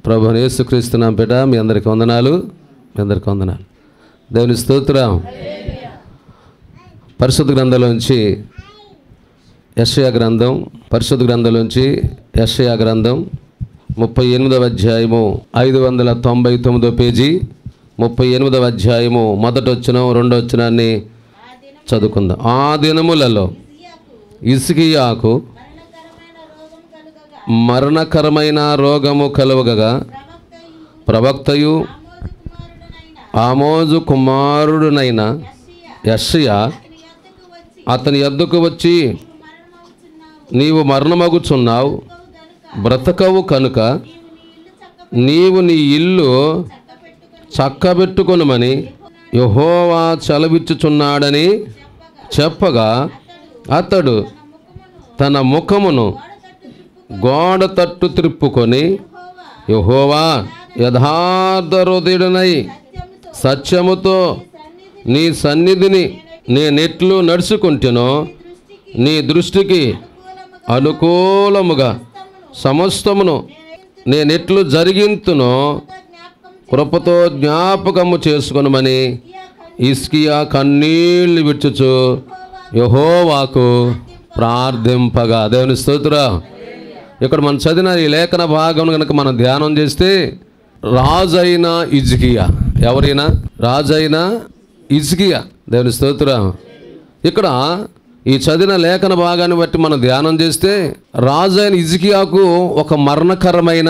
ప్రభు యేసుక్రీస్తు నామ పేట మీ అందరికి వందనాలు మీ అందరికి వందనాలు దేవుని స్తోత్రం పరిశుద్ధ గ్రంథంలోంచి యషయా గ్రంథం పరిశుద్ధ గ్రంథంలోంచి యషయా గ్రంథం ముప్పై ఎనిమిదవ అధ్యాయము ఐదు వందల తొంభై తొమ్మిదో పేజీ ముప్పై ఎనిమిదవ అధ్యాయము మొదటి వచ్చిన రెండో వచ్చినాన్ని చదువుకుందాం ఆ దినములలో ఇసుకియాకు మరణకరమైన రోగము కలుగగా ప్రవక్తయు ఆమోజు కుమారుడునైన యషయా అతని యొద్దకు వచ్చి నీవు మరణమగుచున్నావు బ్రతకవు కనుక నీవు నీ ఇల్లు చక్కబెట్టుకొనుమని యహోవా చలవిచ్చుచున్నాడని చెప్పగా అతడు తన ముఖమును గోడ తట్టు త్రిప్పుకొని యహోవా యథార్థ హృదయుడనై సత్యముతో నీ సన్నిధిని నేనెట్లు నడుచుకుంటేనో నీ దృష్టికి అనుకూలముగా సమస్తమును నేనెట్లు జరిగింతునో కృపతో జ్ఞాపకము చేసుకొనమని ఇస్కియా కన్నీళ్లు విడుచుచు యహోవాకు ప్రార్థింపగా దేవుని స్తోత్రం ఇక్కడ మనం చదివిన ఈ లేఖన భాగం కనుక మనం ధ్యానం చేస్తే రాజైన ఇజ్కియా ఎవరైనా రాజైన ఇజ్కియా దేవుని స్తోత్రం ఇక్కడ ఈ చదివిన లేఖన భాగాన్ని బట్టి మనం ధ్యానం చేస్తే రాజైన ఇజ్కియాకు ఒక మరణకరమైన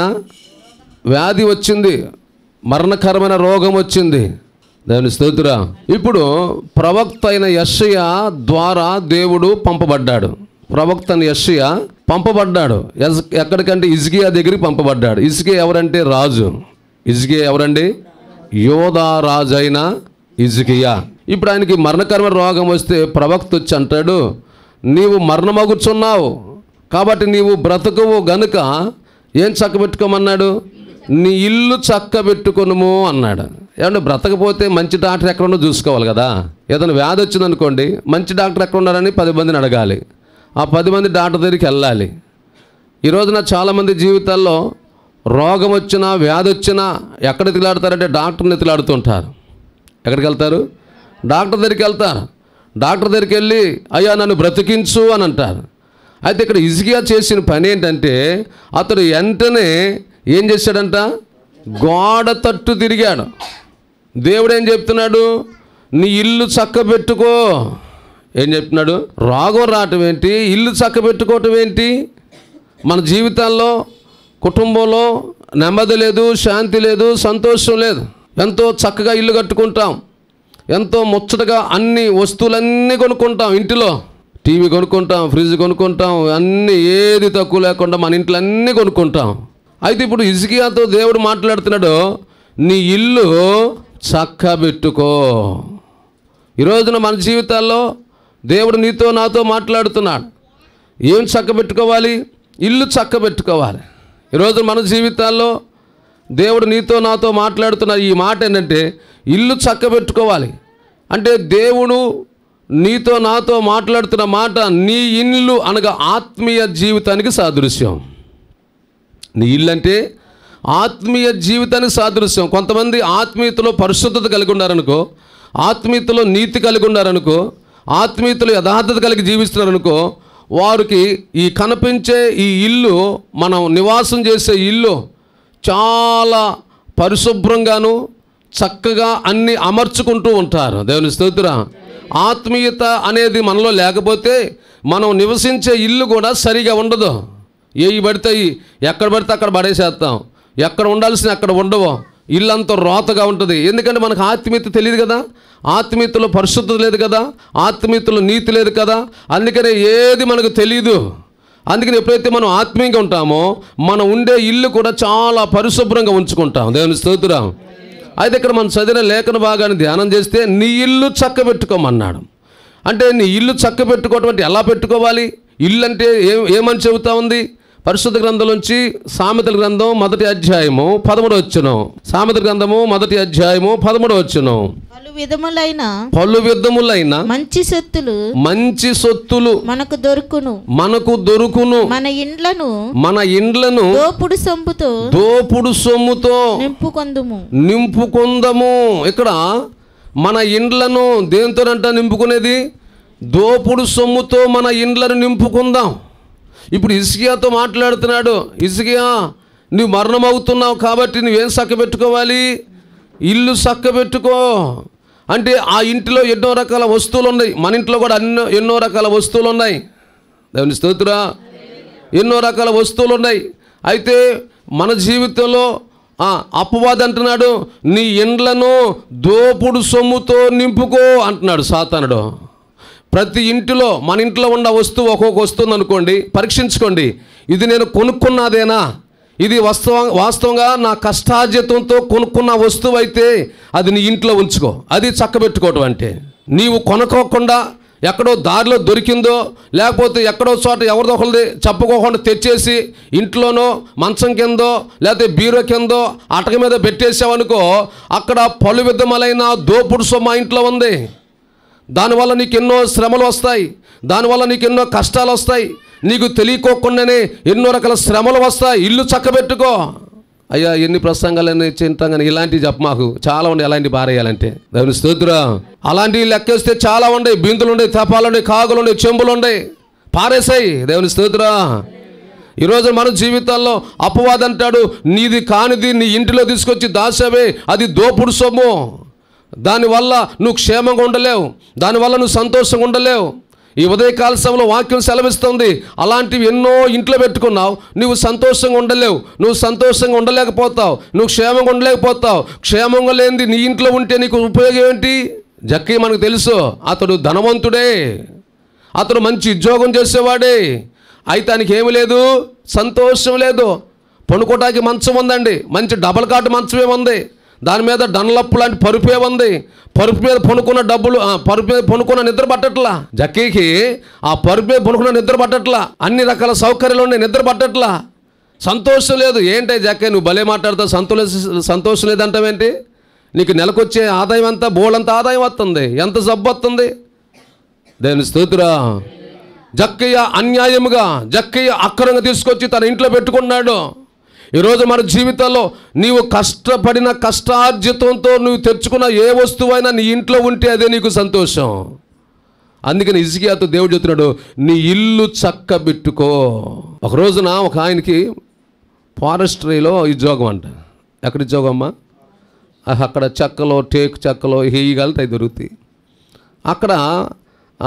వ్యాధి వచ్చింది మరణకరమైన రోగం వచ్చింది దేవుని స్తోత్ర ఇప్పుడు ప్రవక్త అయిన యషయ ద్వారా దేవుడు పంపబడ్డాడు ప్రవక్త అయిన యషయ పంపబడ్డాడు ఎస్- ఎక్కడికంటే ఇజ్గియా దగ్గరికి పంపబడ్డాడు ఇజ్గియా ఎవరంటే రాజు ఇజ్గియా ఎవరండి యోధా రాజు అయిన ఇజ్గియా ఇప్పుడు ఆయనకి మరణకరమైన రోగం వస్తే ప్రవక్త వచ్చి అంటాడు నీవు మరణమగుచున్నావు కాబట్టి నీవు బ్రతకవు గనుక ఏం చక్కబెట్టుకోమన్నాడు నీ ఇల్లు చక్కబెట్టుకొనుము అన్నాడు ఏమంటే బ్రతకపోతే మంచి డాక్టర్ ఎక్కడ ఉన్నో చూసుకోవాలి కదా ఏదైనా వ్యాధి వచ్చిందనుకోండి మంచి డాక్టర్ ఎక్కడ ఉన్నారని పది మందిని అడగాలి ఆ పది మంది డాక్టర్ దగ్గరికి వెళ్ళాలి ఈ రోజున చాలామంది జీవితాల్లో రోగం వచ్చినా వ్యాధి వచ్చినా ఎక్కడ ఎత్తులాడతారంటే డాక్టర్ని ఎత్తులాడుతుంటారు ఎక్కడికి వెళ్తారు డాక్టర్ దగ్గరికి వెళ్తారు డాక్టర్ దగ్గరికి వెళ్ళి అయ్యా నన్ను బ్రతికించు అని అంటారు అయితే ఇక్కడ ఇజిగియా చేసిన పని ఏంటంటే అతడు వెంటనే ఏం చేశాడంట గోడ తట్టు తిరిగాడు దేవుడు ఏం చెప్తున్నాడు నీ ఇల్లు చక్కబెట్టుకో ఏం చెప్తున్నాడు రోగం రావటం ఏంటి ఇల్లు చక్కబెట్టుకోవటం ఏంటి మన జీవితాల్లో కుటుంబంలో నెమ్మది లేదు శాంతి లేదు సంతోషం లేదు ఎంతో చక్కగా ఇల్లు కట్టుకుంటాం ఎంతో ముచ్చటగా అన్ని వస్తువులన్నీ కొనుక్కుంటాం ఇంటిలో టీవీ కొనుక్కుంటాం ఫ్రిడ్జ్ కొనుక్కుంటాం అన్నీ ఏది తక్కువ లేకుండా మన ఇంట్లో అన్నీ కొనుక్కుంటాం అయితే ఇప్పుడు ఇసుకియాతో దేవుడు మాట్లాడుతున్నాడు నీ ఇల్లు చక్కబెట్టుకో ఈ రోజున మన జీవితాల్లో దేవుడు నీతో నాతో మాట్లాడుతున్నాడు ఏం చక్కబెట్టుకోవాలి ఇల్లు చక్కబెట్టుకోవాలి ఈరోజు మన జీవితాల్లో దేవుడు నీతో నాతో మాట్లాడుతున్న ఈ మాట ఏంటంటే ఇల్లు చక్కబెట్టుకోవాలి అంటే దేవుడు నీతో నాతో మాట్లాడుతున్న మాట నీ ఇల్లు అనగా ఆత్మీయ జీవితానికి సాదృశ్యం నీ ఇల్లు అంటే ఆత్మీయ జీవితానికి సాదృశ్యం కొంతమంది ఆత్మీయతలో పరిశుద్ధత కలిగి ఉన్నారనుకో ఆత్మీయతలో నీతి కలిగి ఉన్నారనుకో ఆత్మీయతలో యథార్థత కలిగి జీవిస్తున్నారనుకో వారికి ఈ కనిపించే ఈ ఇల్లు మనం నివాసం చేసే ఇల్లు చాలా పరిశుభ్రంగాను చక్కగా అన్ని అమర్చుకుంటూ ఉంటారు దేవుని స్తోత్ర ఆత్మీయత అనేది మనలో లేకపోతే మనం నివసించే ఇల్లు కూడా సరిగా ఉండదు ఏవి పడతాయి ఎక్కడ పడితే అక్కడ పడేసేస్తాం ఎక్కడ ఉండాల్సిన అక్కడ ఉండవు ఇల్లంతా రోతగా ఉంటుంది ఎందుకంటే మనకు ఆత్మీయత తెలియదు కదా ఆత్మీయతలో పరిశుద్ధత లేదు కదా ఆత్మీయతలో నీతి లేదు కదా అందుకనే ఏది మనకు తెలియదు అందుకని ఎప్పుడైతే మనం ఆత్మీయంగా ఉంటామో మనం ఉండే ఇల్లు కూడా చాలా పరిశుభ్రంగా ఉంచుకుంటాం దేవుని స్తోత్రం అయితే ఇక్కడ మనం చదివిన లేఖన భాగాన్ని ధ్యానం చేస్తే నీ ఇల్లు చక్కబెట్టుకోమన్నాడు అంటే నీ ఇల్లు చక్క పెట్టుకోవటం అంటే ఎలా పెట్టుకోవాలి ఇల్లు అంటే ఏ ఏమని చెబుతా ఉంది పరిశుద్ధ గ్రంథం నుంచి సామెతల గ్రంథం మొదటి అధ్యాయము పదమూడు వచ్చును సామెత గ్రంథము మొదటి అధ్యాయము పదమూడు వచ్చును పలు విధములైన పలు విధములైన మంచి సొత్తులు మంచి సొత్తులు మనకు దొరుకును మనకు దొరుకును మన ఇండ్లను మన ఇండ్లను దోపుడు సొంపుతో దోపుడు సొమ్ముతో నింపుకొందుము నింపుకుందము ఇక్కడ మన ఇండ్లను దేంతోనంట నింపుకునేది దోపుడు సొమ్ముతో మన ఇండ్లను నింపుకుందాం ఇప్పుడు ఇసుకియాతో మాట్లాడుతున్నాడు ఇసుకియా నువ్వు మరణం అవుతున్నావు కాబట్టి నువ్వేం చక్క పెట్టుకోవాలి ఇల్లు చక్క పెట్టుకో అంటే ఆ ఇంటిలో ఎన్నో రకాల వస్తువులు ఉన్నాయి మన ఇంట్లో కూడా అన్నో ఎన్నో రకాల వస్తువులు ఉన్నాయి దేవుని స్తోత్రా ఎన్నో రకాల వస్తువులు ఉన్నాయి అయితే మన జీవితంలో ఆ, అపవాది అంటున్నాడు నీ ఇండ్లను దోపుడు సొమ్ముతో నింపుకో అంటున్నాడు సాతానుడు ప్రతి ఇంటిలో మన ఇంట్లో ఉన్న వస్తువు ఒక్కొక్క వస్తుంది అనుకోండి పరీక్షించుకోండి ఇది నేను కొనుక్కున్నదేనా ఇది వాస్తవ వాస్తవంగా నా కష్టార్జితంతో కొనుక్కున్న వస్తువు అయితే అది నీ ఇంట్లో ఉంచుకో అది చక్కబెట్టుకోవటం అంటే నీవు కొనుక్కోకుండా ఎక్కడో దారిలో దొరికిందో లేకపోతే ఎక్కడో చోట ఎవరిదో ఒకరిది చెప్పుకోకుండా తెచ్చేసి ఇంట్లోనో మంచం కిందో లేకపోతే బీరో కిందో అటక మీద పెట్టేసావనుకో అక్కడ పలు విధములైన దోపుడు సొమ్మ ఇంట్లో ఉంది దానివల్ల నీకు ఎన్నో శ్రమలు వస్తాయి దానివల్ల నీకు ఎన్నో కష్టాలు వస్తాయి నీకు తెలియకోకుండానే ఎన్నో రకాల శ్రమలు వస్తాయి ఇల్లు చక్కబెట్టుకో అయ్యా ఎన్ని ప్రసంగాలని చింతాం కానీ ఇలాంటివి చెప్ప మాకు చాలా ఉండే అలాంటి బారేయాలంటే దేవుని స్తోత్ర అలాంటివి లెక్కేస్తే చాలా ఉండే బిందులు ఉండే తపాలు ఉండే కాగులు ఉండే చెంబులు ఉండే పారేసాయి దేవుని స్తోత్ర ఈరోజు మన జీవితాల్లో అపవాది అంటాడు నీది కానిది నీ ఇంటిలో తీసుకొచ్చి దాచావే అది దోపుడు సొమ్ము దానివల్ల నువ్వు క్షేమంగా ఉండలేవు దానివల్ల నువ్వు సంతోషంగా ఉండలేవు ఈ ఉదయకాల సమయంలో వాక్యం సెలవిస్తుంది అలాంటివి ఎన్నో ఇంట్లో పెట్టుకున్నావు నువ్వు సంతోషంగా ఉండలేవు నువ్వు సంతోషంగా ఉండలేకపోతావు నువ్వు క్షేమంగా ఉండలేకపోతావు క్షేమంగా లేనిది నీ ఇంట్లో ఉంటే నీకు ఉపయోగం ఏంటి జక్కి మనకు తెలుసు అతడు ధనవంతుడే అతడు మంచి ఉద్యోగం చేసేవాడే అయితే ఆయనకి ఏమి లేదు సంతోషం లేదు పనుకోటానికి మంచం ఉందండి మంచి డబల్ కాట్ మంచమే ఉంది దాని మీద డన్లప్ లాంటి పరుపే ఉంది పరుపు మీద పనుకున్న డబ్బులు ఆ, పరుపు మీద పనుకున్న నిద్ర పట్టట్లా జక్కీకి ఆ పరుపు మీద పనుకున్న నిద్ర పట్టట్లా అన్ని రకాల సౌకర్యాలు ఉన్నాయి నిద్ర పట్టట్లా సంతోషం లేదు ఏంటి జక్కే నువ్వు భలే మాట్లాడతావు సంతోష సంతోషం లేదంటావేంటి నీకు నెలకొచ్చే ఆదాయం అంతా బోళ్ళంత ఆదాయం వస్తుంది ఎంత జబ్బు వస్తుంది దేవుని స్తోత్ర జక్కయ్య అన్యాయముగా జక్కయ్య అక్రంగా తీసుకొచ్చి తన ఇంట్లో పెట్టుకున్నాడు ఈరోజు మన జీవితంలో నీవు కష్టపడిన కష్టార్జితంతో నువ్వు తెచ్చుకున్న ఏ వస్తువైనా నీ ఇంట్లో ఉంటే అదే నీకు సంతోషం అందుకని ఇసుకియాతో దేవుడు చెప్తున్నాడు నీ ఇల్లు చక్కబెట్టుకో ఒక రోజున ఒక ఆయనకి ఫారెస్ట్రీలో ఉద్యోగం అంట ఎక్కడ ఉద్యోగం అమ్మా ఆహ్, అక్కడ చెక్కలో టేకు చెక్కలో హేయగలుగుతాయి దొరుకుతాయి అక్కడ ఆ,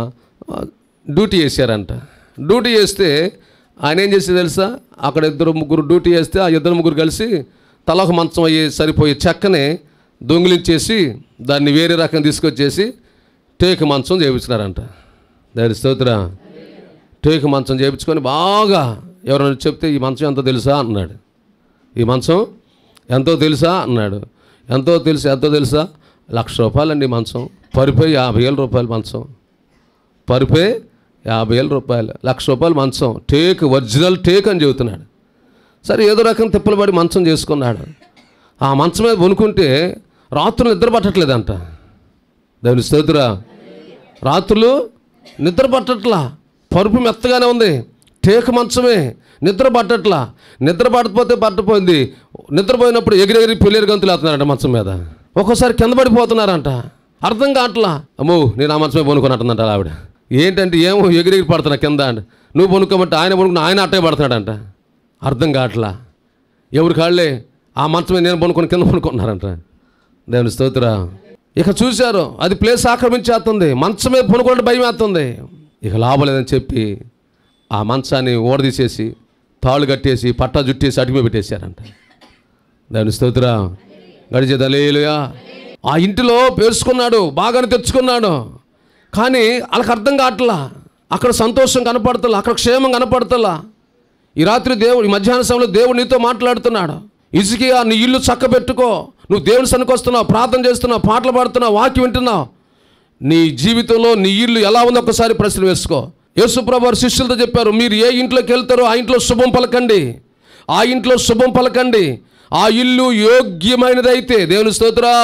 డ్యూటీ చేశారంట డ్యూటీ చేస్తే ఆయన ఏం చేసి తెలుసా అక్కడ ఇద్దరు ముగ్గురు డ్యూటీ చేస్తే ఆ ఇద్దరు ముగ్గురు కలిసి తల ఒక మంచం అయ్యి సరిపోయే చెక్కని దొంగిలించేసి దాన్ని వేరే రకం తీసుకొచ్చేసి టేకు మంచం చేయించినారంట దాని స్తోత్ర టేకు మంచం చేయించుకొని బాగా ఎవరైనా చెప్తే ఈ మంచం ఎంతో తెలుసా అన్నాడు ఈ మంచం ఎంతో తెలుసా అన్నాడు ఎంతో తెలుసు ఎంతో తెలుసా లక్ష రూపాయలండి ఈ మంచం పరిపై యాభై వేల రూపాయల మంచం పరిపే యాభై వేల రూపాయలు లక్ష రూపాయల మంచం టేక్ ఒరిజినల్ టేక్ అని చెబుతున్నాడు సరే ఏదో రకం తిప్పలు పడి మంచం చేసుకున్నాడు ఆ మంచం మీద వణుకుంటే రాత్రులు నిద్ర పట్టట్లేదంట దేవుని స్తోత్ర రాత్రులు నిద్ర పట్టట్లా పరుపు మెత్తగానే ఉంది టేక మంచమే నిద్ర పట్టట్లా నిద్ర పట్టకపోతే పట్టపోయింది నిద్రపోయినప్పుడు ఎగిరెగిరి పిల్లలు గంతులు వేస్తున్నారంట మంచం మీద ఒక్కోసారి కింద పడిపోతున్నారంట అర్థం కావట్లా అమ్మో నేను ఆ మంచమే పనుకున్నట్టుందంట ఆవిడ ఏంటంటే ఏమో ఎగిరెగిరి పడుతున్నా కింద అంటే నువ్వు పనుకోమంటే ఆయన పనుకున్న ఆయన అట్టే పడుతున్నాడంట అర్థం కావట్లా ఎవరి కాళ్ళే ఆ మంచమే నేను పనుకొని కింద పనుకున్నారంట దేవుని స్తోత్ర ఇక చూశారు అది ప్లేస్ ఆక్రమించేస్తుంది మంచమే పనుకుంటే భయం వేస్తుంది ఇక లాభం లేదని చెప్పి ఆ మంచాన్ని ఓడదీసేసి తాళ్ళు కట్టేసి పట్టా జుట్టేసి అడిగి మీద పెట్టేశారంట దేవుని స్తోత్ర గడిచేదలేలుయా ఆ ఇంటిలో పేర్చుకున్నాడు బాగానే తెచ్చుకున్నాడు కానీ వాళ్ళకి అర్థం కావట్లా అక్కడ సంతోషం కనపడతలా అక్కడ క్షేమం కనపడతలా ఈ రాత్రి దేవుడు ఈ మధ్యాహ్న సమయంలో దేవుడు నీతో మాట్లాడుతున్నాడు ఇసుకియా నీ ఇల్లు చక్క పెట్టుకో నువ్వు దేవుని సనికి వస్తున్నావు ప్రార్థన చేస్తున్నావు పాటలు పాడుతున్నావు వాక్యం వింటున్నావు నీ జీవితంలో నీ ఇల్లు ఎలా ఉందో ఒకసారి ప్రశ్న వేసుకో యేసుప్రభు వారు శిష్యులతో చెప్పారు మీరు ఏ ఇంట్లోకి వెళ్తారో ఆ ఇంట్లో శుభం పలకండి ఆ ఇంట్లో శుభం పలకండి ఆ ఇల్లు యోగ్యమైనదైతే దేవుని స్తోత్రా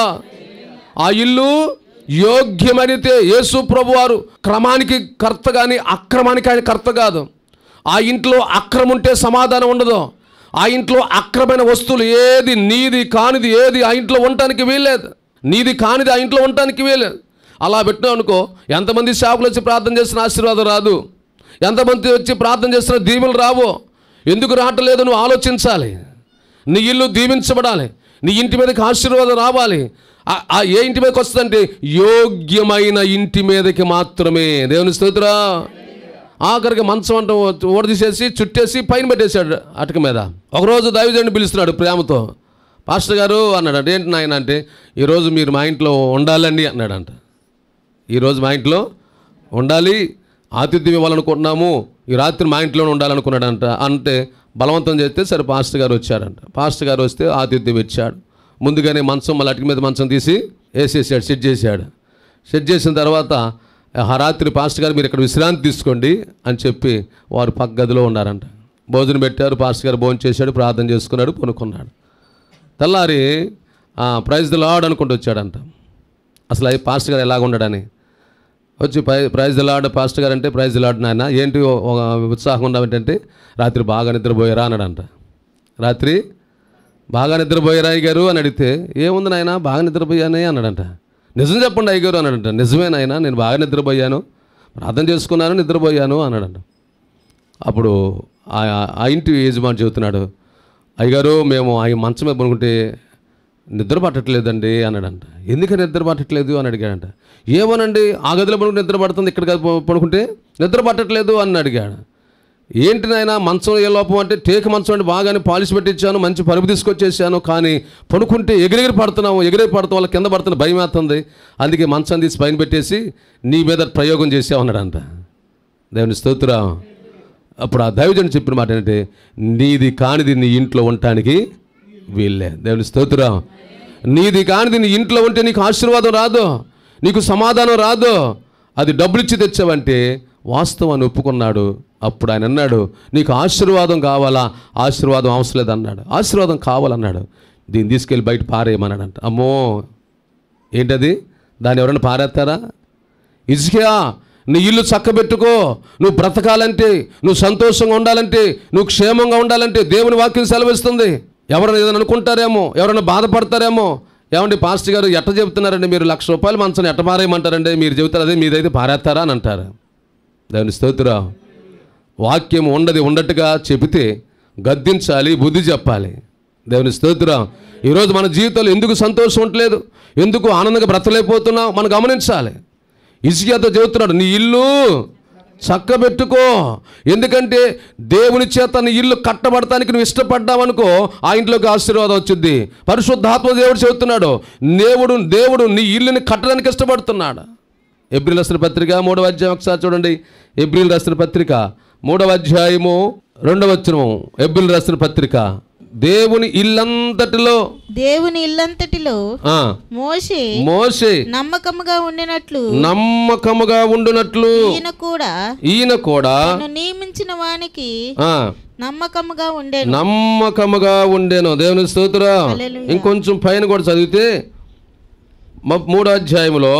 ఆ ఇల్లు యోగ్యమైనతే యేసు ప్రభు వారు క్రమానికి కర్త కానీ అక్రమానికి ఆయన కర్త కాదు ఆ ఇంట్లో అక్రమం ఉంటే సమాధానం ఉండదు ఆ ఇంట్లో అక్రమైన వస్తువులు ఏది నీది కానిది ఏది ఆ ఇంట్లో ఉండటానికి వీల్లేదు నీది కానిది ఆ ఇంట్లో ఉండటానికి వీల్లేదు అలా పెట్టినావు అనుకో ఎంతమంది షాపులు వచ్చి ప్రార్థన చేసిన ఆశీర్వాదం రాదు ఎంతమంది వచ్చి ప్రార్థన చేసిన దీవెలు రావు ఎందుకు రావట్లేదు నువ్వు ఆలోచించాలి నీ ఇల్లు దీవించబడాలి నీ ఇంటి మీదకి ఆశీర్వాదం రావాలి ఆ- ఆ ఏ ఇంటి మీదకి వస్తుందంటే యోగ్యమైన ఇంటి మీదకి మాత్రమే దేవుని స్తోత్రా ఆఖరికి మంచం అంట ఓడదీసేసి చుట్టేసి పైన పెట్టేశాడు అటక మీద ఒకరోజు దైవజనుడు పిలుస్తున్నాడు ప్రేమతో పాస్టర్ గారు అన్నాడు ఏంటి నాయన అంటే ఈరోజు మీరు మా ఇంట్లో ఉండాలండి అన్నాడంట ఈరోజు మా ఇంట్లో ఉండాలి ఆతిథ్యం ఇవ్వాలనుకుంటున్నాము ఈ రాత్రి మా ఇంట్లోనే ఉండాలనుకున్నాడంట అంటే బలవంతం చేస్తే సరే పాస్టర్ గారు వచ్చాడంట పాస్టర్ గారు వస్తే ఆతిథ్యం ఇచ్చాడు ముందుగానే మంచం మళ్ళీ అటుక మీద మంచం తీసి వేసేసాడు సెట్ చేశాడు సెట్ చేసిన తర్వాత ఆ రాత్రి పాస్టర్ గారు మీరు ఇక్కడ విశ్రాంతి తీసుకోండి అని చెప్పి వారు పక్క గదిలో ఉన్నారంట భోజనం పెట్టారు పాస్టర్ గారు భోజనం చేశాడు ప్రార్థన చేసుకున్నాడు కొనుక్కున్నాడు తెల్లారి ఆ, ప్రైజ్ ద లాడ్ అనుకుంటూ వచ్చాడంట అసలు అవి పాస్టర్ గారు ఎలాగ ఉండడని వచ్చి ప్రై ప్రైజ్ ద లాడ్ పాస్టర్ గారు అంటే ప్రైజ్ ద లాడ్ నాయన ఏంటి ఓ- ఒక ఉత్సాహం ఉన్నావు ఏంటంటే రాత్రి బాగా నిద్రపోయారా అన్నాడంట రాత్రి బాగా నిద్రపోయారా అయ్య గారు అని అడిగితే ఏముంది నాయన బాగా నిద్రపోయానే అన్నాడంట నిజం చెప్పండి అయ్య గారు అన్నాడంట నిజమే నాయన నేను బాగా నిద్రపోయాను ప్రార్థన చేసుకున్నాను నిద్రపోయాను అన్నాడంట అప్పుడు ఆ ఆ ఇంటి యజమాని చెబుతున్నాడు అయ్యగారు మేము ఆ మంచం మీద పడుకుంటే నిద్ర పట్టట్లేదండి అన్నాడంట ఎందుకని నిద్ర పట్టట్లేదు అని అడిగాడంట ఏమోనండి ఆ గదిలో పడుకుంటే నిద్ర పడుతుంది ఇక్కడ కాదు ప- పడుకుంటే నిద్ర పట్టట్లేదు అని అడిగాడు ఏంటి నాయన మంచం ఏ లోపం అంటే టేక మంచం అంటే బాగానే పాలిష్ పెట్టించాను మంచి పరుపు తీసుకొచ్చేసాను కానీ పడుకుంటే ఎగిరెగిరి పడుతున్నాము ఎగిరెగిరి పడతాం వాళ్ళ కింద పడుతున్న భయం వేస్తుంది అందుకే మంచం తీసి పైన పెట్టేసి నీ మీద ప్రయోగం చేసావు అన్నాడంట దేవుని స్తోత్రం అప్పుడు ఆ దైవజనుడు చెప్పిన మాట ఏంటంటే నీది కానిది నీ ఇంట్లో ఉండటానికి వీళ్ళే దేవుని స్తోత్రం నీది కానిది నీ ఇంట్లో ఉంటే నీకు ఆశీర్వాదం రాదు నీకు సమాధానం రాదు అది డబ్బులు ఇచ్చి తెచ్చావంటే వాస్తవాన్ని ఒప్పుకున్నాడు అప్పుడు ఆయన అన్నాడు నీకు ఆశీర్వాదం కావాలా ఆశీర్వాదం అవసరం లేదన్నాడు ఆశీర్వాదం కావాలన్నాడు దీన్ని తీసుకెళ్ళి బయట పారేయమన్నాడంట అమ్మో ఏంటది దాన్ని ఎవరైనా పారేస్తారా ఇజ్కియా నీ ఇల్లు చక్కబెట్టుకో నువ్వు బ్రతకాలంటే నువ్వు సంతోషంగా ఉండాలంటే నువ్వు క్షేమంగా ఉండాలంటే దేవుని వాక్యం సెలవిస్తుంది ఎవరైనా ఏదైనా అనుకుంటారేమో ఎవరైనా బాధపడతారేమో ఏమండి పాస్టర్ గారు ఎట్ట చెబుతున్నారండి మీరు లక్ష రూపాయలు మంచం ఎట్ట పారేయమంటారండి మీరు చెబుతారు అదే మీదైతే పారేస్తారా అని అంటారు దేవుని స్తోత్ర వాక్యం ఉండది ఉండట్టుగా చెబితే గద్దించాలి బుద్ధి చెప్పాలి దేవుని స్తోత్రం ఈరోజు మన జీవితంలో ఎందుకు సంతోషం ఉండలేదు ఎందుకు ఆనందంగా బ్రతలేకపోతున్నావు మనం గమనించాలి ఇసుకియాతో చెబుతున్నాడు నీ ఇల్లు చక్కబెట్టుకో ఎందుకంటే దేవుని చేత నీ ఇల్లు కట్టబడటానికి నువ్వు ఇష్టపడ్డావనుకో ఆ ఇంట్లోకి ఆశీర్వాదం వచ్చింది పరిశుద్ధాత్మ దేవుడు చెబుతున్నాడు దేవుడు దేవుడు నీ ఇల్లుని కట్టడానికి ఇష్టపడుతున్నాడు ఎబ్రిల్ రాసిన పత్రిక మూడవ అధ్యాయం ఒకసారి చూడండి ఎబ్రిల్ రాసిన పత్రిక మూడవ అధ్యాయము రెండవ వచనము ఎబ్రిల్ రాసిన పత్రిక దేవుని ఇల్లంతటిలో దేవుని ఇల్లంతటిలో ఆ, మోషే మోసే నమ్మకముగా ఉండినట్లు నమ్మకముగా ఉండునట్లు ఈయన కూడా ఈయన కూడా తను నియమించిన వానికి ఆ, నమ్మకముగా ఉండేను నమ్మకముగా ఉండేను దేవుని స్తోత్ర హల్లెలూయా. ఇంకొంచెం పైన కూడా చదివితే మ- మూడో అధ్యాయంలో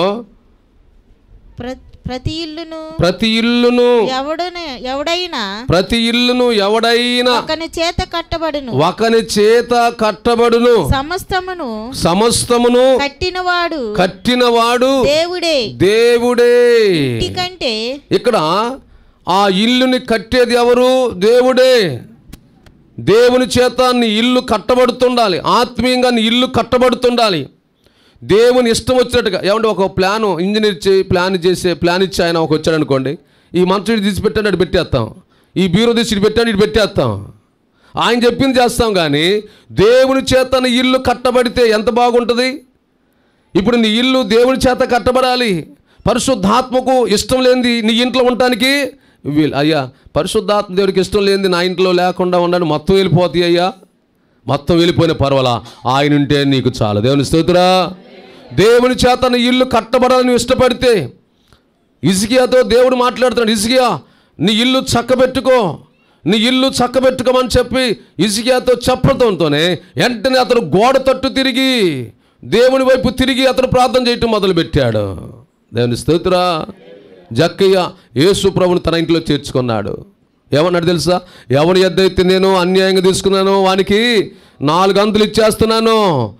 ప్ర- ప్రతి ఇల్లును ప్రతి ఇల్లును ఎవడన ఎవడైనా ప్రతి ఇల్లును ఎవడైనా ఒకని చేత కట్టబడును ఒకని చేత కట్టబడును సమస్తమును సమస్తమును కట్టినవాడు కట్టినవాడు దేవుడే దేవుడే ఇంటి కంటే ఇక్కడ ఆ ఇల్లుని కట్టేది ఎవరు దేవుడే దేవుని చేత నీ ఇల్లు కట్టబడుతుండాలి ఆత్మీయంగా నీ ఇల్లు కట్టబడుతుండాలి దేవుని ఇష్టం వచ్చినట్టుగా ఏమంటే ఒక ప్లాను ఇంజనీర్ చేయి ప్లాన్ చేసే ప్లాన్ ఇచ్చి ఆయన ఒక వచ్చాడు అనుకోండి ఈ మంచం ఇటు తీసి పెట్టాడు అటు పెట్టేస్తాం ఈ బీరో తీసి ఇటు పెట్టాడు ఇటు పెట్టేస్తాం ఆయన చెప్పింది చేస్తాం కానీ దేవుని చేత నీ ఇల్లు కట్టబడితే ఎంత బాగుంటుంది ఇప్పుడు నీ ఇల్లు దేవుని చేత కట్టబడాలి పరిశుద్ధాత్మకు ఇష్టం లేనిది నీ ఇంట్లో ఉండటానికి వీలు అయ్యా పరిశుద్ధాత్మ దేవుడికి ఇష్టం లేనిది నా ఇంట్లో లేకుండా ఉండని మొత్తం వెళ్ళిపోతాయి అయ్యా మొత్తం వెళ్ళిపోయిన పర్వాలా ఆయన ఉంటే నీకు చాలు దేవుని స్తోత్రా దేవుని చేత నీ ఇల్లు కట్టబడాలని నువ్వు ఇష్టపడితే ఇసుకియాతో దేవుడు మాట్లాడుతున్నాడు ఇసుకియా నీ ఇల్లు చక్కబెట్టుకో నీ ఇల్లు చక్కబెట్టుకోమని చెప్పి ఇసిగియాతో చెప్పడంతోనే వెంటనే అతను గోడ తట్టు తిరిగి దేవుని వైపు తిరిగి అతను ప్రార్థన చేయటం మొదలుపెట్టాడు దేవుని స్తోత్రా జక్కయ్య యేసు ప్రభుని తన ఇంట్లో చేర్చుకున్నాడు ఏమన్నాడు తెలుసా ఎవరి ఎద్దైతే నేను అన్యాయంగా తీసుకున్నానో వానికి నాలుగు అంతులు ఇచ్చేస్తున్నాను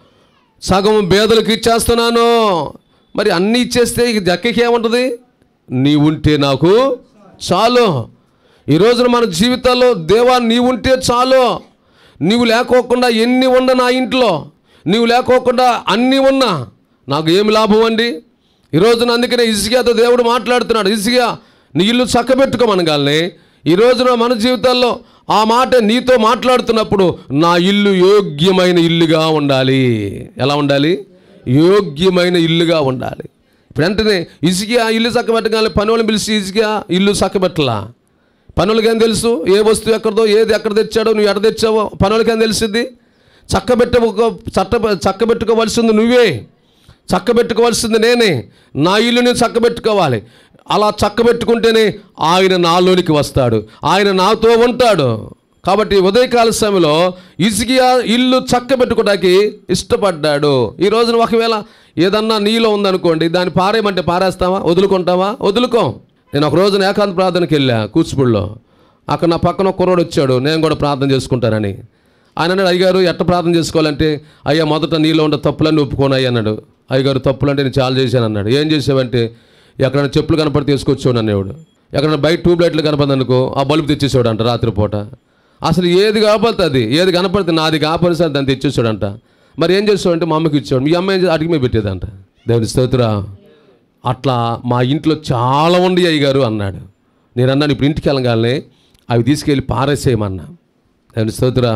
సగం బేదలకు ఇచ్చేస్తున్నాను మరి అన్నీ ఇచ్చేస్తే ఇక జక్కకి ఏముంటుంది నీ ఉంటే నాకు చాలు ఈ రోజున మన జీవితాల్లో దేవా నీ ఉంటే చాలు నీవు లేకోకుండా ఎన్ని ఉన్నా నా ఇంట్లో నీవు లేకోకుండా అన్నీ ఉన్నా నాకు ఏమి లాభం అండి ఈ రోజున అందుకనే ఇసుగాతో దేవుడు మాట్లాడుతున్నాడు ఇసుగా నీ ఇల్లు చక్కబెట్టుకోమనగాలని ఈ రోజున మన జీవితాల్లో ఆ మాట నీతో మాట్లాడుతున్నప్పుడు నా ఇల్లు యోగ్యమైన ఇల్లుగా ఉండాలి ఎలా ఉండాలి యోగ్యమైన ఇల్లుగా ఉండాలి ఇప్పుడు వెంటనే ఇసుక ఇల్లు చక్కబెట్టగానే పని వాళ్ళని పిలిచి ఇసుక ఇల్లు చక్కబెట్టలా పనులకి ఏం తెలుసు ఏ వస్తువు ఎక్కడదో ఏది ఎక్కడ తెచ్చాడో నువ్వు ఎక్కడ తెచ్చావో పనులకి ఏం తెలిసింది చక్కబెట్ట చట్ట చక్కబెట్టుకోవలసింది నువ్వే చక్కబెట్టుకోవాల్సింది నేనే నా ఇల్లుని చక్కబెట్టుకోవాలి అలా చక్కబెట్టుకుంటేనే ఆయన నాలోనికి వస్తాడు ఆయన నాతో ఉంటాడు కాబట్టి ఉదయకాల సమయంలో ఇసుకియా ఇల్లు చక్కబెట్టుకోవడానికి ఇష్టపడ్డాడు ఈ రోజున ఒకవేళ ఏదన్నా నీలో ఉందనుకోండి దాన్ని పారేయమంటే పారేస్తావా వదులుకుంటావా వదులుకోం నేను ఒక రోజున ఏకాంత ప్రార్థనకి వెళ్ళా కూచిపూడిలో అక్కడ నా పక్కన ఒక కుర్రోడు వచ్చాడు నేను కూడా ప్రార్థన చేసుకుంటానని ఆయన అన్నాడు అయ్యగారు ఎట్ట ప్రార్థన చేసుకోవాలంటే అయ్యా మొదట నీలో ఉండే తప్పులన్నీ ఒప్పుకోను అయ్యా అన్నాడు అయ్యగారు తప్పులంటే నేను చాలా చేశాను అన్నాడు ఏం చేసావంటే ఎక్కడైనా చెప్పులు కనపడి తీసుకొచ్చాడు అన్నేవాడు ఎక్కడైనా బయట ట్యూబ్ లైట్లు కనపడింది అనుకో ఆ బల్బు తెచ్చేసాడు అంట రాత్రిపూట అసలు ఏది కాపాడుతుంది అది ఏది కనపడితే నాది కాపాడు సార్ దాన్ని తెచ్చేసాడంట మరి ఏం చేస్తాడంటే మా అమ్మకి ఇచ్చాడు మీ అమ్మ ఏం చేసి అడిగి మీద పెట్టేదంట దేవుని స్తోత్రా అట్లా మా ఇంట్లో చాలా ఉండి అయ్యగారు అన్నాడు నేను అన్నాను ఇప్పుడు ఇంటికి వెళ్ళగానే అవి తీసుకెళ్ళి పారేసేయమన్నా దేవుని స్తోత్రా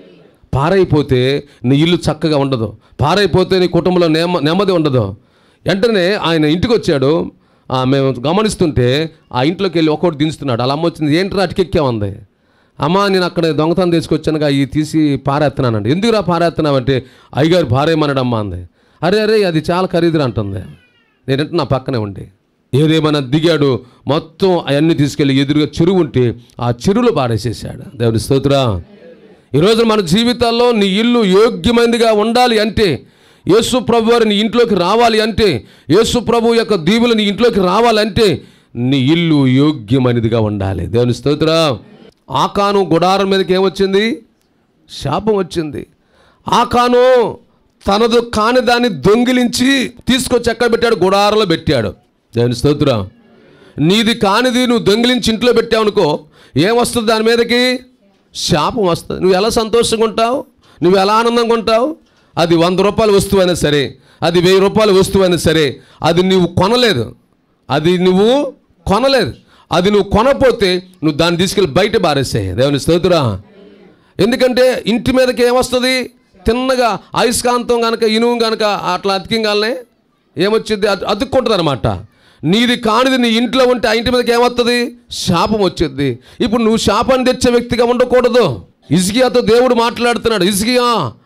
పారైపోతే నీ ఇల్లు చక్కగా ఉండదు పారైపోతే నీ కుటుంబంలో నెమ్మ నెమ్మది ఉండదు వెంటనే ఆయన ఇంటికి వచ్చాడు ఆ, మేము గమనిస్తుంటే ఆ ఇంట్లోకి వెళ్ళి ఒక్కొక్కటి దించుతున్నాడు అలా అమ్మ వచ్చింది ఏంట్రా అటుకెక్కామంది అమ్మ నేను అక్కడ దొంగతనం తీసుకొచ్చానుగా ఇవి తీసి పారేస్తున్నానండి ఎందుకురా పారేస్తున్నావంటే అయ్యగారు పారేయమన్నాడు అమ్మ అంది అరే అరే అది చాలా ఖరీదురా అంటుంది నేనంటే నా పక్కనే ఉండి ఏదేమైనా దిగాడు మొత్తం అవన్నీ తీసుకెళ్ళి ఎదురుగా చెరువు ఉంటే ఆ చెరువులో పాడేసేసాడు దేవుని స్తోత్రా ఈరోజు మన జీవితాల్లో నీ ఇల్లు యోగ్యమైనదిగా ఉండాలి అంటే యేసు ప్రభు వారు నీ ఇంట్లోకి రావాలి అంటే యేసు ప్రభు యొక్క దీవులు నీ ఇంట్లోకి రావాలంటే నీ ఇల్లు యోగ్యమైనదిగా ఉండాలి దేవుని స్తోత్ర ఆకాను గుడారం మీదకి ఏమొచ్చింది శాపం వచ్చింది ఆకాను తనదు కాని దాన్ని దొంగిలించి తీసుకొచ్చి ఎక్కడ పెట్టాడు గుడారంలో పెట్టాడు దేవుని స్తోత్రం నీది కానిది నువ్వు దొంగిలించి ఇంట్లో పెట్టావనుకో ఏమొస్తుంది దాని మీదకి శాపం వస్తుంది నువ్వు ఎలా సంతోషంగా ఉంటావు నువ్వు ఎలా ఆనందంగా ఉంటావు అది వంద రూపాయల వస్తువు అయినా సరే అది వెయ్యి రూపాయల వస్తువు అయినా సరే అది నువ్వు కొనలేదు అది నువ్వు కొనలేదు అది నువ్వు కొనపోతే నువ్వు దాన్ని తీసుకెళ్ళి బయట బారేసే దేవుని స్తోత్రా ఎందుకంటే ఇంటి మీదకి ఏమొస్తుంది తిన్నగా అయస్కాంతం కనుక ఇనుము కనుక అట్లా అతికింగాలనే ఏమొచ్చింది అది అతుక్కుంటుంది అనమాట నీది కానిది నీ ఇంట్లో ఉంటే ఆ ఇంటి మీదకి ఏమొస్తుంది శాపం వచ్చింది ఇప్పుడు నువ్వు శాపాన్ని తెచ్చే వ్యక్తిగా ఉండకూడదు ఇసుకియాతో దేవుడు మాట్లాడుతున్నాడు ఇసుకియా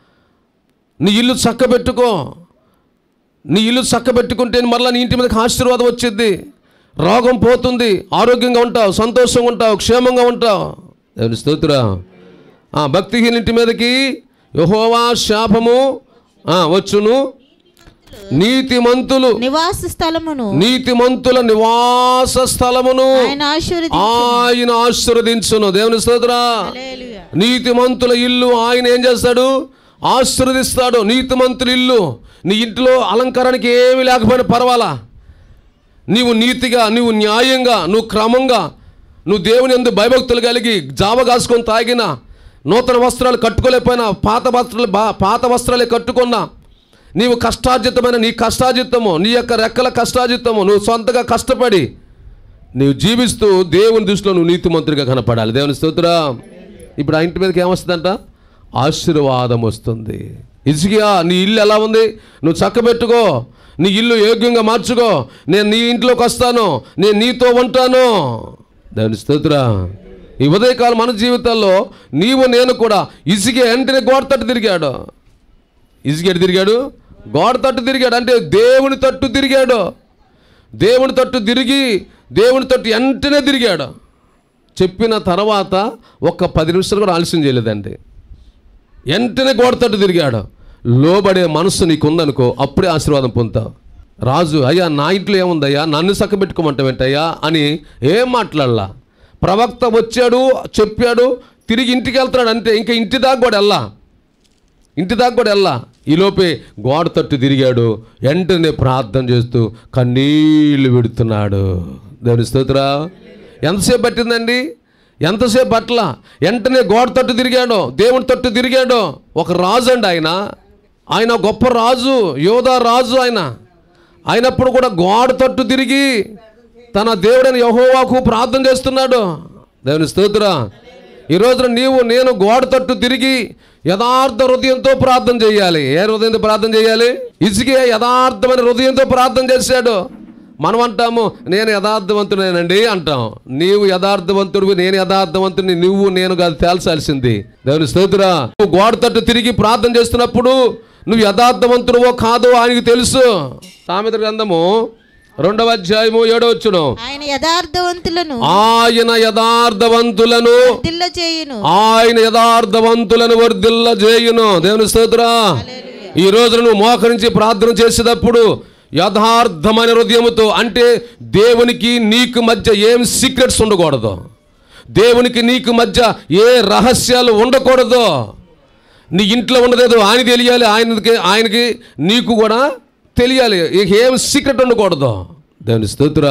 నీ ఇల్లు చక్కబెట్టుకో నీ ఇల్లు చక్కబెట్టుకుంటే మరలా నీ ఇంటి మీదకి ఆశీర్వాదం వచ్చింది రోగం పోతుంది ఆరోగ్యంగా ఉంటావు సంతోషంగా ఉంటావు క్షేమంగా ఉంటావు దేవుని స్తోత్ర భక్తిహీన ఇంటి మీదకి యహోవా శాపము ఆ, వచ్చును నీతిమంతులు నివాస స్థలమును నీతిమంతుల నివాస స్థలమును ఆయన ఆశీర్వది ఆయన ఆశీర్వదించును దేవుని స్తోత్ర నీతిమంతుల ఇల్లు ఆయన ఏం చేస్తాడు ఆశీర్వదిస్తాడు నీతిమంతుల ఇల్లు నీ ఇంట్లో అలంకరణకి ఏమీ లేకపోయినా పర్వాలా నీవు నీతిగా నీవు న్యాయంగా నువ్వు క్రమంగా నువ్వు దేవుని ఎందు భయభక్తులు కలిగి జావ కాసుకొని తాగిన నూతన వస్త్రాలు కట్టుకోలేకపోయినా పాత వస్త్రాలు బా పాత వస్త్రాలే కట్టుకున్నా నీవు కష్టార్జితమైన నీ కష్టార్జితము నీ యొక్క రెక్కల కష్టార్జితము నువ్వు సొంతగా కష్టపడి నీవు జీవిస్తూ దేవుని దృష్టిలో నువ్వు నీతిమంతుడిగా కనపడాలి దేవుని స్తోత్ర ఇప్పుడు ఆ ఇంటి మీదకి ఏమొస్తుందంట ఆశీర్వాదం వస్తుంది ఇసుకియా నీ ఇల్లు ఎలా ఉంది నువ్వు చక్కబెట్టుకో నీ ఇల్లు యోగ్యంగా మార్చుకో నేను నీ ఇంట్లోకి వస్తాను నేను నీతో ఉంటాను దేవుని స్తోత్ర ఈ ఉదయకాలం మన జీవితాల్లో నీవు నేను కూడా ఇసుక వెంటనే గోడ తట్టు తిరిగాడు ఇసుకెడు తిరిగాడు గోడ తట్టు తిరిగాడు అంటే దేవుని తట్టు తిరిగాడు దేవుని తట్టు తిరిగి దేవుని తట్టు వెంటనే తిరిగాడు చెప్పిన తర్వాత ఒక్క పది నిమిషాలు కూడా ఆలస్యం చేయలేదండి వెంటనే గోడ తట్టు తిరిగాడు లోబడే మనస్సు నీకు ఉందనుకో అప్పుడే ఆశీర్వాదం పొందుతావు రాజు అయ్యా నా ఇంట్లో ఏముందయ్యా నన్ను సక్కబెట్టుకోమంటావేంటయ్యా అని ఏం మాట్లాడలా ప్రవక్త వచ్చాడు చెప్పాడు తిరిగి ఇంటికి వెళ్తున్నాడు అంతే ఇంకా ఇంటి దాకా కూడా వెళ్ళా ఇంటి దాకా కూడా వెళ్ళా ఈలోపే గోడ తట్టు తిరిగాడు వెంటనే ప్రార్థన చేస్తూ కన్నీళ్లు విడుతున్నాడు దేవుని స్తోత్రా ఎంతసేపు పట్టిందండి ఎంతసేపు పట్ల వెంటనే గోడ తట్టు తిరిగాడు దేవుని తట్టు తిరిగాడు ఒక రాజు అండి ఆయన ఆయన గొప్ప రాజు యోధా రాజు ఆయన అయినప్పుడు కూడా గోడ తట్టు తిరిగి తన దేవుడైన యహోవాకు ప్రార్థన చేస్తున్నాడు దేవుని స్తోత్ర ఈ రోజున నీవు నేను గోడ తట్టు తిరిగి యథార్థ హృదయంతో ప్రార్థన చేయాలి ఏ హృదయంతో ప్రార్థన చేయాలి ఇసుకే యథార్థమైన హృదయంతో ప్రార్థన చేశాడు మనం అంటాము నేను యథార్థవంతుడేనండి అంటాం నీవు యథార్థవంతుడివి నేను యథార్థవంతుడిని నువ్వు నేను కాదు తేల్చాల్సింది దేవుని స్తోత్ర నువ్వు గోడ తట్టు తిరిగి ప్రార్థన చేస్తున్నప్పుడు నువ్వు యథార్థవంతుడువో కాదో ఆయనకి తెలుసు సామెత గ్రంథము రెండవ అధ్యాయము ఏడో వచ్చును ఆయన యథార్థవంతులను ఆయన యథార్థవంతులను దిల్ల చేయును ఆయన యథార్థవంతులను వర్ధిల్ల చేయును దేవుని స్తోత్ర ఈ రోజు నువ్వు మోకరించి ప్రార్థన చేసేటప్పుడు యథార్థమైన హృదయముతో అంటే దేవునికి నీకు మధ్య ఏం సీక్రెట్స్ ఉండకూడదు దేవునికి నీకు మధ్య ఏ రహస్యాలు ఉండకూడదు నీ ఇంట్లో ఉన్నదేదో ఆయన తెలియాలి ఆయనకి ఆయనకి నీకు కూడా తెలియాలి ఇక ఏం సీక్రెట్ ఉండకూడదు దేవుని స్తోత్ర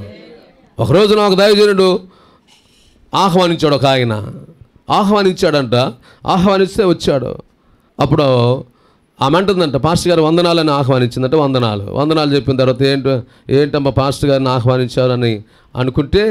ఒకరోజు నాకు దైవజనుడు ఆహ్వానించాడు ఒక ఆయన ఆహ్వానించాడంట ఆహ్వానిస్తే వచ్చాడు అప్పుడు ఆమె అంటుందంట పాస్టర్ గారు వందనాలని ఆహ్వానించిందంట వందనాలు వందనాలు చెప్పిన తర్వాత ఏంటి ఏంటమ్మా పాస్టర్ గారిని ఆహ్వానించారని అనుకుంటే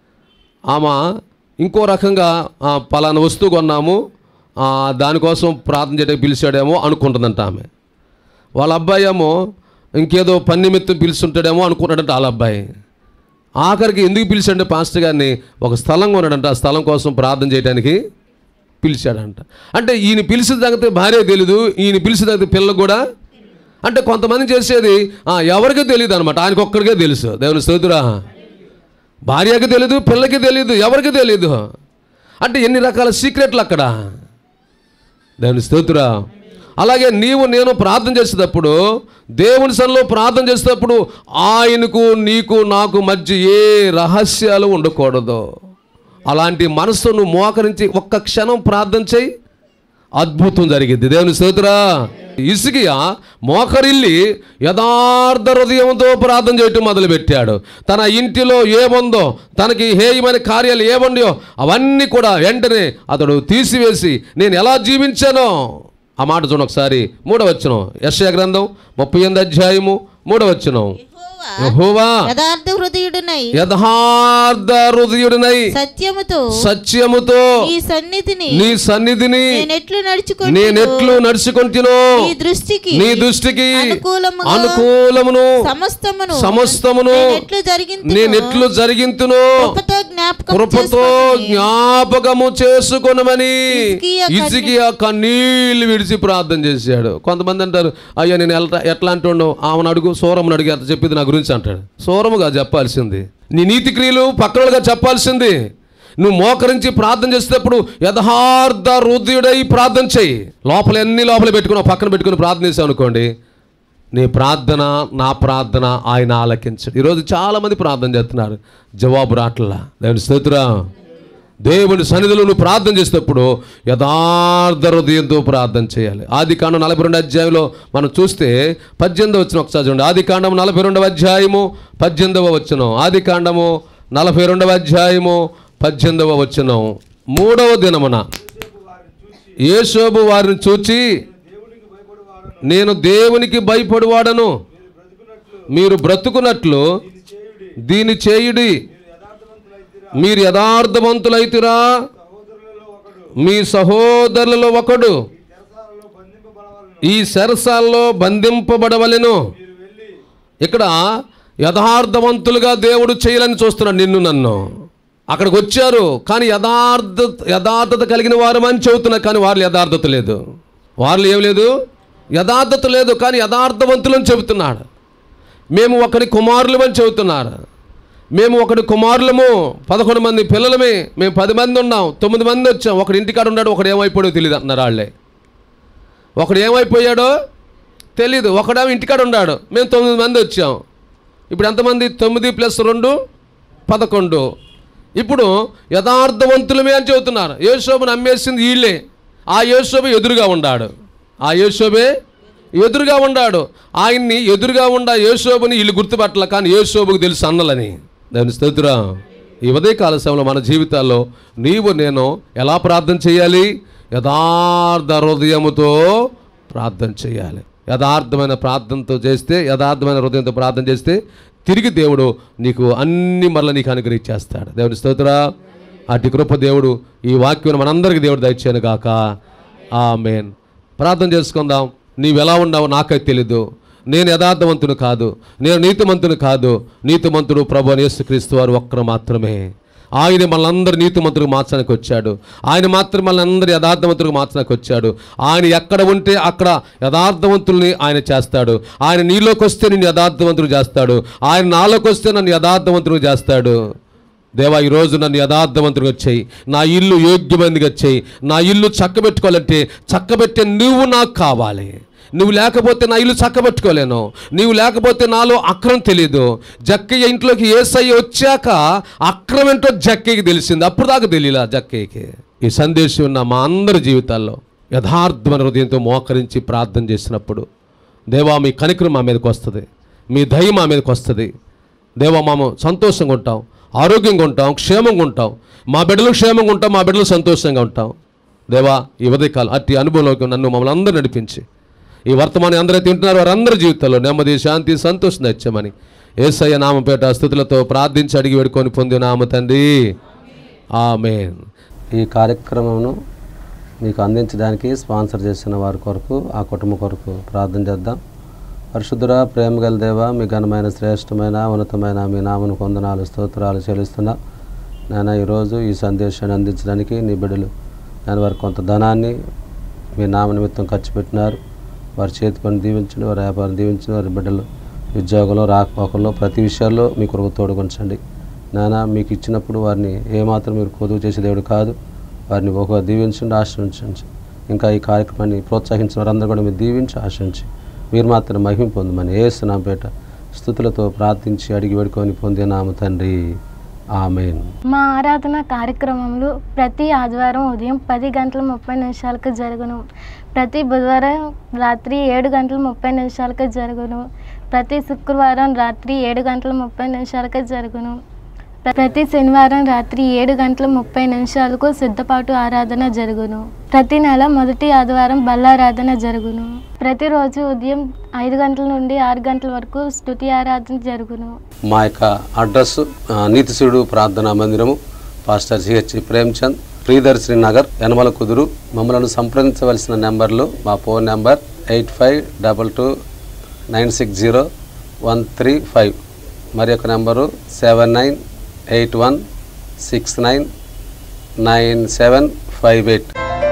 ఆమె ఇంకో రకంగా "ఆ, పలానా వస్తువు కొన్నాము ఆ, దానికోసం ప్రార్థన చేయడానికి పిలిచాడేమో అనుకుంటుందంట ఆమె వాళ్ళ అబ్బాయి ఏమో ఇంకేదో పని నిమిత్తం పిలుస్తుంటాడేమో అనుకుంటాడంట వాళ్ళ అబ్బాయి ఆఖరికి ఎందుకు పిలిచాడంటే పాస్టర్ గారిని ఒక స్థలం కొన్నాడంట ఆ స్థలం కోసం ప్రార్థన చేయడానికి పిలిచాడంట అంటే ఈయన పిలిచిన తగ్గితే భార్య తెలీదు ఈయన పిలిచిన తగ్గితే పిల్లలు కూడా అంటే కొంతమంది చేసేది ఆ, ఎవరికీ తెలియదు అనమాట ఆయనకు ఒక్కడికే తెలుసు దేవుని స్తోత్రా భార్యకి తెలీదు పిల్లకి తెలీదు ఎవరికి తెలీదు అంటే ఎన్ని రకాల సీక్రెట్లు అక్కడ దేవుని స్తోత్ర అలాగే నీవు నేను ప్రార్థన చేసేటప్పుడు దేవుని సన్నిలో ప్రార్థన చేసేటప్పుడు ఆయనకు నీకు నాకు మధ్య ఏ రహస్యాలు ఉండకూడదు అలాంటి మనస్సు నువ్వు మోకరించి ఒక్క క్షణం ప్రార్థన చేయి అద్భుతం జరిగింది దేవుని స్తోత్రా ఇసుకియా మోకరిల్లి యథార్థ హృదయంతో ప్రార్థన చేయటం మొదలుపెట్టాడు తన ఇంటిలో ఏముందో తనకి హేయమైన కార్యాలు ఏముండో అవన్నీ కూడా వెంటనే అతడు తీసివేసి నేను ఎలా జీవించానో ఆ మాట చూడండి ఒకసారి మూడవచ్చును యశ్యా గ్రంథం ముప్పై ఎనిమిది అధ్యాయము మూడవచ్చును యెహోవా యెహోవా యథార్థ హృదయుడునై యథార్థ హృదయుడినై సత్యముతో సత్యముతో ఈ సన్నిధిని నీ సన్నిధిని నేనెట్లు నడుచుకుంటూ నేనెట్లు నడుచుకుంటునో నీ దృష్టికి నీ దృష్టికి అనుకూలముగా అనుకూలమును సమస్తమును సమస్తమును నేనెట్లు జరిగింతును నేనెట్లు జరిగింతును కృపతో జ్ఞాపకం కృపతో చేసుకొనుమని. జ్ఞాపకము చేసుకొనమని హిజ్కియా కన్నీ- ఇసికియా కన్నీళ్లు విడిచి ప్రార్థన చేశాడు కొంతమంది అంటారు అయ్యా నేను ఎట్లా ఎట్లా అంటుండో ఆమెను అడుగు సూరమ్మను అడిగి అట్లా చెప్పింది నా గురించి అంటాడు సూరముగా చెప్పాల్సింది నీ నీతి క్రియలు పక్కనగా చెప్పాల్సింది నువ్వు మోకరించి ప్రార్థన చేసేటప్పుడు యథార్థ హృదయుడై ప్రార్థన చెయ్యి లోపల ఎన్ని లోపల పెట్టుకుని పక్కన పెట్టుకుని ప్రార్థన చేసావు అనుకోండి నీ ప్రార్థన నా ప్రార్థన ఆయన ఆలకించడు ఈరోజు చాలామంది ప్రార్థన చేస్తున్నారు జవాబు రాట్లా దేవుని స్తోత్రం దేవుని సన్నిధిలో నువ్వు ప్రార్థన చేసేటప్పుడు యథార్థ హృదయంతో ప్రార్థన చేయాలి ఆది కాండం నలభై రెండు అధ్యాయంలో మనం చూస్తే పద్దెనిమిది వచ్చిన ఒకసారి చూడండి ఆది కాండం నలభై రెండవ అధ్యాయము పద్దెనిమిదవ వచ్చును ఆది కాండము నలభై రెండవ అధ్యాయము పద్దెనిమిదవ వచ్చును మూడవ దినమున యేసోబు వారిని చూచి నేను దేవునికి భయపడువాడను మీరు బ్రతుకున్నట్లు దీని చేయుడి మీరు యథార్థవంతులైతిరా మీ సహోదరులలో ఒకడు ఈ సెరసాల్లో బంధింపబడవలెను ఇక్కడ యథార్థవంతులుగా దేవుడు చేయాలని చూస్తున్నాడు నిన్ను నన్ను అక్కడికి వచ్చారు కానీ యథార్థ యథార్థత కలిగిన వారు అని చెబుతున్నారు కానీ వాళ్ళు యథార్థత లేదు వాళ్ళు ఏం లేదు యథార్థత లేదు కానీ యథార్థవంతులని చెబుతున్నాడు మేము ఒకరి కుమారులు అని చెబుతున్నారు మేము ఒకటి కుమారులము పదకొండు మంది పిల్లలమే మేము పది మంది ఉన్నాం తొమ్మిది మంది వచ్చాం ఒకడు ఇంటికాడ ఉన్నాడు ఒకడు ఏమైపోయాడో తెలియదు అంటున్నారు వాళ్ళే ఒకడు ఏమైపోయాడో తెలీదు ఒకడేమో ఇంటికాడ ఉన్నాడు మేము తొమ్మిది మంది వచ్చాం ఇప్పుడు ఎంతమంది తొమ్మిది ప్లస్ రెండు పదకొండు ఇప్పుడు యథార్థవంతులమే అని చెబుతున్నారు యేసోబు నమ్మేసింది వీళ్ళే ఆ యేసోబు ఎదురుగా ఉన్నాడు ఆ యేసోబే ఎదురుగా ఉన్నాడు ఆయన్ని ఎదురుగా ఉండ యేసోబుని వీళ్ళు గుర్తుపట్టాల కానీ యేసోబుకు తెలుసు అన్నలని దాని స్తోత్రం ఈ ఉదయకాల సమయంలో మన జీవితాల్లో నీవు నేను ఎలా ప్రార్థన చేయాలి యథార్థ హృదయముతో ప్రార్థన చేయాలి యథార్థమైన ప్రార్థనతో చేస్తే యథార్థమైన హృదయంతో ప్రార్థన చేస్తే తిరిగి దేవుడు నీకు అన్ని మరల నీకు అనుగ్రహించేస్తాడు దేవుని స్తోత్ర అటు కృప దేవుడు ఈ వాక్యం మనందరికీ దేవుడు దయచేయను గాక ఆమెన్ ప్రార్థన చేసుకుందాం నీవు ఎలా ఉన్నావో నాకైతే తెలీదు నేను యథార్థవంతుడు కాదు నేను నీతిమంతుడు కాదు నీతిమంతుడు ప్రభు అని యేసుక్రీస్తు వారు ఒక్కరు మాత్రమే ఆయన మనందరి నీతిమంతుడికి మార్చడానికి వచ్చాడు ఆయన మాత్రం మనందరి యథార్థవంతుడికి మార్చడానికి వచ్చాడు ఆయన ఎక్కడ ఉంటే అక్కడ యథార్థవంతుల్ని ఆయన చేస్తాడు ఆయన నీలోకి వస్తే నిన్ను యథార్థవంతుడు చేస్తాడు ఆయన నాలోకి వస్తే నన్ను యథార్థవంతుడు చేస్తాడు దేవా ఈరోజు నన్ను యథార్థవంతుడిగా వచ్చాయి నా ఇల్లు యోగ్యమైనదిగా వచ్చాయి నా ఇల్లు చక్కబెట్టుకోవాలంటే చక్కబెట్టే నువ్వు నాకు కావాలి నువ్వు లేకపోతే నా ఇల్లు చక్కబెట్టుకోలేను నీవు లేకపోతే నాలో అక్రమం తెలియదు జక్కయ్య ఇంట్లోకి ఏసయ్య వచ్చాక అక్రమం ఏంటో జక్కయ్యకి తెలిసింది అప్పుడు దాకా తెలియలా జక్కయ్యకి ఈ సందేశం ఉన్న మా అందరి జీవితాల్లో యథార్థమైన హృదయంతో మోకరించి ప్రార్థన చేసినప్పుడు దేవా మీ కనికరం మా మీదకి వస్తుంది మీ దయ మా మీదకి వస్తుంది దేవా మేము సంతోషంగా ఉంటాం ఆరోగ్యంగా ఉంటాం క్షేమంగా ఉంటాం మా బిడ్డలు క్షేమంగా ఉంటాం మా బిడ్డలు సంతోషంగా ఉంటాం దేవా ఈ ఉదయకాలం అట్టి అనుభవంలోకి నన్ను మమ్మల్ని అందరూ నడిపించి ఈ వర్తమానం అందరైతే తింటున్నారు వారందరి జీవితంలో నెమ్మది శాంతి సంతోషం తెచ్చామని ఏసయ్య నామపేట స్థుతులతో ప్రార్థించి అడిగి వేడుకొని పొంది నామ తండ్రి ఆమెన్ ఈ కార్యక్రమంను మీకు అందించడానికి స్పాన్సర్ చేసిన వారి కొరకు ఆ కుటుంబం కొరకు ప్రార్థన చేద్దాం పరిశుద్ధుర ప్రేమ గల దేవ మీ ఘనమైన శ్రేష్టమైన ఉన్నతమైన మీ నామను కొందనాలు స్తోత్రాలు చెల్లిస్తున్నా నేను ఈరోజు ఈ సందేశాన్ని అందించడానికి నీ బిడ్డలు నేను వారికి కొంత ధనాన్ని మీ నామ నిమిత్తం ఖర్చు పెట్టినారు వారి చేతి పని దీవించండి వారి వ్యాపారం దీవించండి వారి బిడ్డలు ఉద్యోగంలో రాకపోకల్లో ప్రతి విషయాల్లో మీ కొరకు తోడుకొంచండి నాన్న మీకు ఇచ్చినప్పుడు వారిని ఏమాత్రం మీరు కొదువు చేసే దేవుడు కాదు వారిని ఒక దీవించండి ఆశ్రయించండి ఇంకా ఈ కార్యక్రమాన్ని ప్రోత్సహించిన వారందరూ కూడా మీరు దీవించి ఆశ్రయించి మీరు మాత్రం మహిమ పొందమని ఏసునాంపేట స్థుతులతో ప్రార్థించి అడిగి వేడుకొని పొందినాము తండ్రి ఆమెన్ మా ఆరాధన కార్యక్రమంలో ప్రతి ఆదివారం ఉదయం పది గంటల ముప్పై నిమిషాలకు జరుగును ప్రతి బుధవారం రాత్రి ఏడు గంటల ముప్పై నిమిషాలకు జరుగును ప్రతి శుక్రవారం రాత్రి ఏడు గంటల ముప్పై నిమిషాలకు జరుగును ప్ర- ప్రతి శనివారం రాత్రి ఏడు గంటల ముప్పై నిమిషాలకు సిద్ధపాటు ఆరాధన జరుగును ప్రతి నెల మొదటి ఆదివారం బల్లారాధన జరుగును ప్రతిరోజు ఉదయం ఐదు గంటల నుండి ఆరు గంటల వరకు స్తుతి ఆరాధన జరుగును మా యొక్క అడ్రస్ ఆ, నీతిశుడు ప్రార్థనా మందిరము పాస్టర్ సిహెచ్ ప్రేమ్చంద్ ప్రియదర్శిని నగర్ యనమల కుదురు మమ్మల్ని సంప్రదించవలసిన నెంబర్లు మా phone number eight five double two nine six zero one three five మరి యొక్క number seven nine eight one six nine nine seven five eight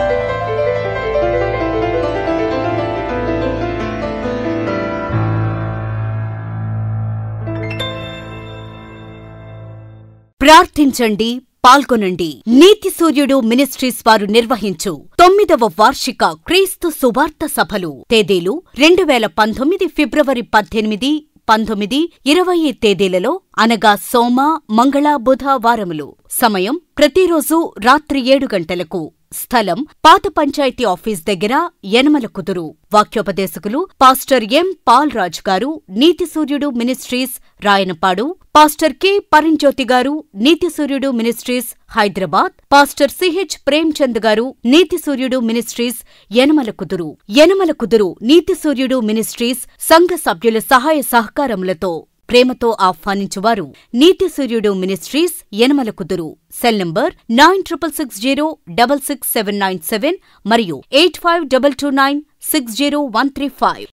ప్రార్థించండి పాల్గొనండి నీతి సూర్యుడు మినిస్ట్రీస్ వారు నిర్వహించు తొమ్మిదవ వార్షిక క్రీస్తు సువార్త సభలు తేదీలు రెండు వేల పంతొమ్మిది ఫిబ్రవరి పద్దెనిమిది పంతొమ్మిది ఇరవై తేదీలలో అనగా సోమ మంగళ బుధ వారములు సమయం ప్రతిరోజు రాత్రి ఏడు గంటలకు స్థలం పాత పంచాయతీ ఆఫీస్ దగ్గర యనమల కుదురు వాక్యోపదేశకులు pastor M Paul Raj garu Neethi Suryudu ministries Rayanapadu pastor K Paranjyothi garu Neethi Suryudu ministries Hyderabad pastor CH Premchand garu Neethi Suryudu ministries Yanamala కుదురు యనమల కుదురు నీతి సూర్యుడు మినిస్ట్రీస్ సంఘ సభ్యుల సహాయ సహకారములతో ప్రేమతో ఆహ్వానించువారు నీతి Suryudu ministries Yanamala Kuduru cell number nine triple six zero double six seven nine seven మరియు eight five double two nine six zero one three five